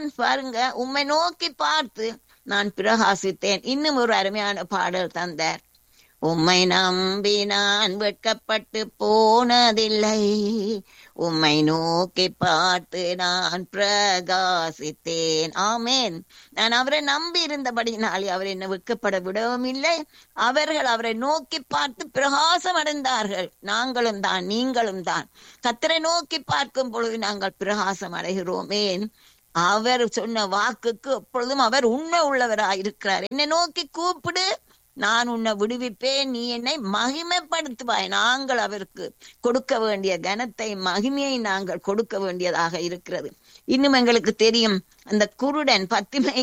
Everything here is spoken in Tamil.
பாருங்க உம்மை நோக்கி பார்த்து நான் பிரகாசித்தேன் இன்னும் ஒரு அருமையான பாடல் தந்தார் உம்மை நம்பி நான் வெட்கப்பட்டு போனதில்லை உம்மை நோக்கி பார்த்து நான் பிரகாசித்தேன் ஆமேன் நான் அவரை நம்பி இருந்தபடினாலே அவர் என்னை வெட்கப்பட விடவும் இல்லை அவர்கள் அவரை நோக்கி பார்த்து பிரகாசம் அடைந்தார்கள் நாங்களும் தான் நீங்களும் தான் கத்தரை நோக்கி பார்க்கும் பொழுது நாங்கள் பிரகாசம் அடைகிறோமேன் அவர் சொன்ன வாக்குக்கு எப்பொழுதும் அவர் உண்மை உள்ளவராயிருக்கிறார் என்னை நோக்கி கூப்பிடு நான் உன்னை விடுவிப்பேன் நீ என்னை மகிமைப்படுத்துவாய் நாங்கள் அவருக்கு கொடுக்க வேண்டிய கனத்தை மகிமையை நாங்கள் கொடுக்க வேண்டியதாக இருக்கிறது இன்னும் எங்களுக்கு தெரியும் அந்த குருடன் பத்திமை